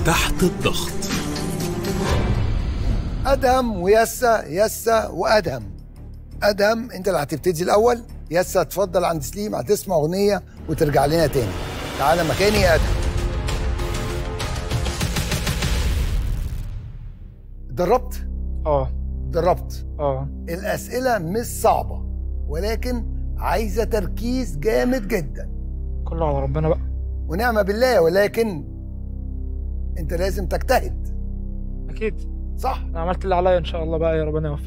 تحت الضغط ادهم ويسا يسا وادهم ادهم انت اللي هتبتدي الاول يسا اتفضل عند سليم هتسمع اغنيه وترجع لنا تاني تعالى مكاني يا ادهم اتدربت اه اتدربت اه الاسئله مش صعبه ولكن عايزه تركيز جامد جدا كله على ربنا بقى ونعمه بالله ولكن انت لازم تجتهد اكيد صح انا عملت اللي عليا ان شاء الله بقى يا ربنا يوفق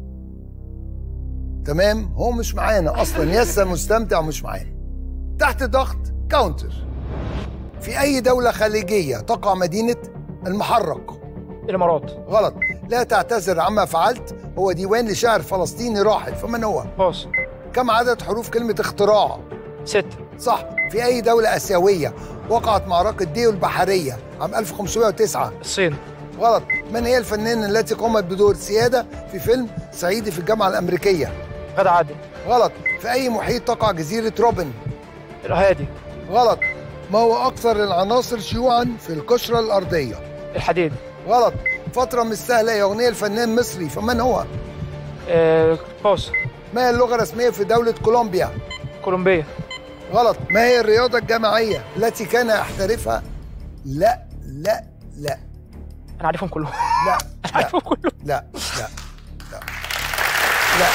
تمام هو مش معانا اصلا يسا مستمتع مش معانا تحت ضغط كاونتر في اي دوله خليجيه تقع مدينه المحرق الامارات غلط لا تعتذر عما فعلت هو ديوان لشاعر فلسطيني راحل فمن هو باص كم عدد حروف كلمه اختراع ست صح في اي دوله اسيويه وقعت معركه ديو البحريه عام 1509 الصين غلط من هي الفنانه التي قامت بدور سياده في فيلم صعيدي في الجامعه الامريكيه غدا عادل غلط في أي محيط تقع جزيرة روبن الهادي غلط ما هو أكثر العناصر شيوعا في القشرة الأرضية الحديد غلط فترة مش سهلة هي أغنية الفنان مصري فمن هو آه باص ما هي اللغة الرسمية في دولة كولومبيا كولومبيا غلط ما هي الرياضة الجماعية التي كان يحترفها لا لا لا انا عارفهم كلهم لا انا عارفهم كلهم لا لا لا لا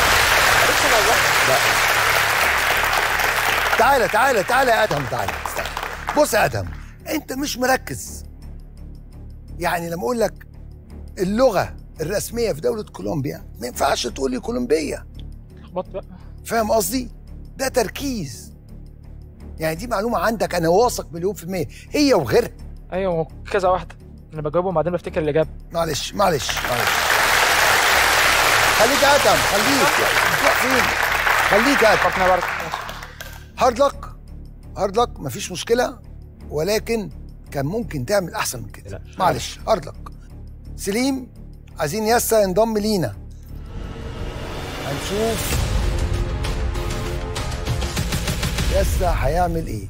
لا تعالى تعالى تعالى يا ادهم تعالى استنى. بص يا ادهم انت مش مركز يعني لما اقول لك اللغه الرسميه في دوله كولومبيا ما ينفعش تقول لي كولومبيه لخبطت بقى فاهم قصدي ده تركيز يعني دي معلومه عندك انا واثق مليون في الميه هي وغيرها ايوه هو كذا واحده انا بجاوبهم بعدين بفتكر الاجابه معلش معلش معلش خليك يا ادهم خليك تروح فين خليك يا ادهم فكنا بارك هارد لك هارد لك مفيش مشكله ولكن كان ممكن تعمل احسن من كده معلش هارد لك سليم عايزين يسا ينضم لينا هنشوف يسا هيعمل ايه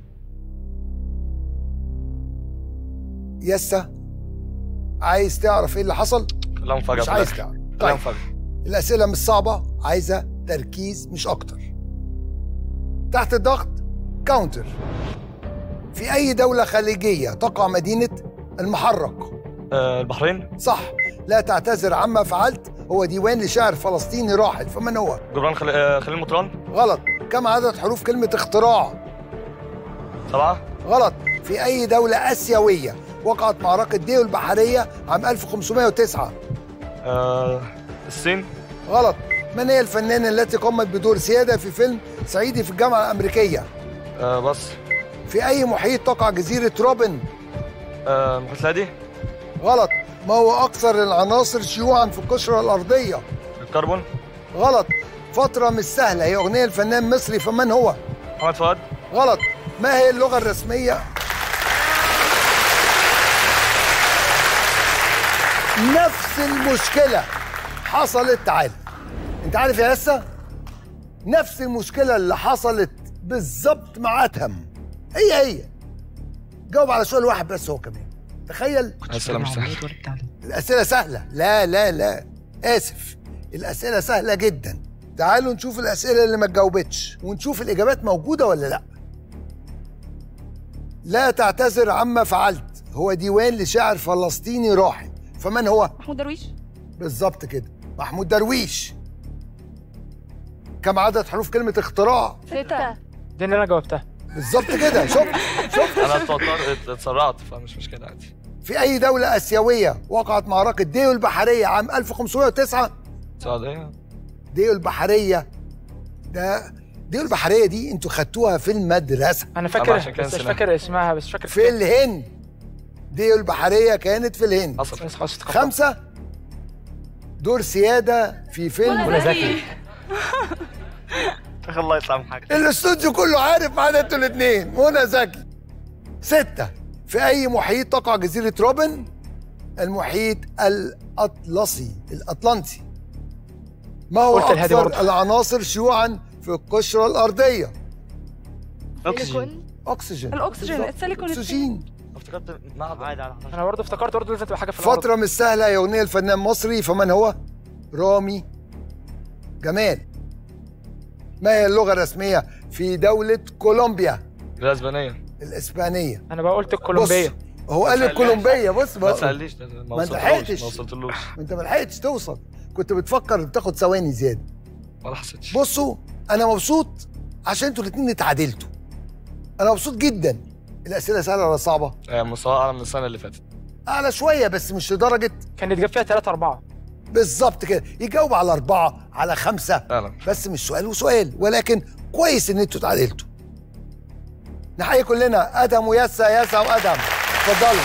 يسا عايز تعرف ايه اللي حصل لا مفاجأة مش في عايز الآخر. تعرف لا طيب مفاجأة الأسئلة مش صعبة عايزة تركيز مش أكتر تحت الضغط كاونتر في أي دولة خليجية تقع مدينة المحرق آه البحرين صح لا تعتذر عما فعلت هو ديوان لشاعر فلسطيني راحل فمن هو جبران خل... آه خليل مطران غلط كم عدد حروف كلمة اختراع سبعة غلط في أي دولة آسيوية وقعت معركة ديو البحرية عام 1509 آه الصين غلط من هي الفنانة التي قامت بدور سيادة في فيلم صعيدي في الجامعة الأمريكية آه بص في أي محيط تقع جزيرة روبن آه المحيط الهادي غلط ما هو أكثر العناصر شيوعا في القشرة الأرضية الكربون غلط فترة مش سهلة هي أغنية الفنان مصري فمن هو محمد فؤاد غلط ما هي اللغة الرسمية نفس المشكلة حصلت تعال انت عارف يا لسه نفس المشكلة اللي حصلت بالظبط مع أتهم هي هي جاوب على سؤال واحد بس هو كمان تخيل السلام مش سهل الأسئلة سهلة لا لا لا آسف الأسئلة سهلة جدا تعالوا نشوف الأسئلة اللي ما تجاوبتش ونشوف الإجابات موجودة ولا لا لا تعتذر عما فعلت هو ديوان لشاعر فلسطيني راحل فمن هو؟ محمود درويش بالظبط كده محمود درويش كم عدد حروف كلمة اختراع؟ ستة دي اللي انا جاوبتها بالظبط كده شوف شوف أنا اتوترت اتسرعت فمش مشكلة عادي في أي دولة آسيوية وقعت معركة ديو البحرية عام 1509 السعودية ديو البحرية ده ديو البحرية دي انتوا خدتوها في المدرسة انا أما فاكر عشان كده بس مش نسيناها. فاكر اسمها بس فاكر في الهند ديو البحرية كانت في الهند حصل بس خلاص اتخبطت. خمسة دور سيادة في فيلم منى زكي الله يطلع من حاجة الاستوديو كله عارف ما عدا انتوا الاثنين منى زكي ستة في أي محيط تقع جزيرة روبن؟ المحيط الأطلسي الأطلنطي ما هو قلت الهادي أكثر برضه. العناصر شيوعا في القشرة الأرضية؟ أكسجين أكسجين الأكسجين، بالظبط. السيليكون أكسجين افتكرت معدن عادي على 11 انا برضه افتكرت برضه لازم تبقى حاجه في الأرض. فترة مش سهلة يغنيها الفنان مصري فمن هو؟ رامي جمال ما هي اللغة الرسمية في دولة كولومبيا الاسبانيه الإسبانية انا بقى قلت الكولومبيه بص هو قال ما الكولومبية بص ما بقى تسالنيش ده ما ما انت وصلتلوش لحقتش. ما وصلتلوش ما انت ما لحقتش توصل كنت بتفكر بتاخد ثواني زيادة ولا حسيتش بصوا انا مبسوط عشان انتوا الاثنين اتعادلتوا انا مبسوط جدا الاسئله سهله ولا صعبه آه، مستوى اعلى من السنه اللي فاتت اعلى شويه بس مش لدرجه كان يتجاب فيها 3 4 بالظبط كده يجاوب على اربعه على خمسه فعلا بس مش سؤال وسؤال ولكن كويس ان انتوا اتعادلتوا نحيي كلنا ادم وياسا ياسا وادم اتفضلوا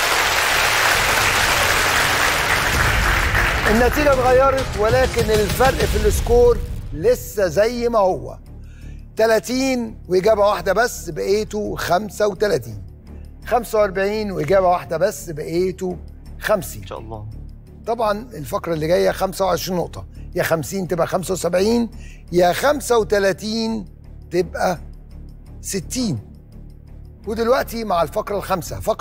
النتيجه اتغيرت ولكن الفرق في السكور لسه زي ما هو 30 واجابه واحده بس بقيتوا 35 45 واجابه واحده بس بقيتوا 50 ان شاء الله طبعا الفقرة اللي جاية 25 نقطة يا 50 تبقى 75 يا 35 تبقى 60 ودلوقتي مع الفقرة الخامسة فقرة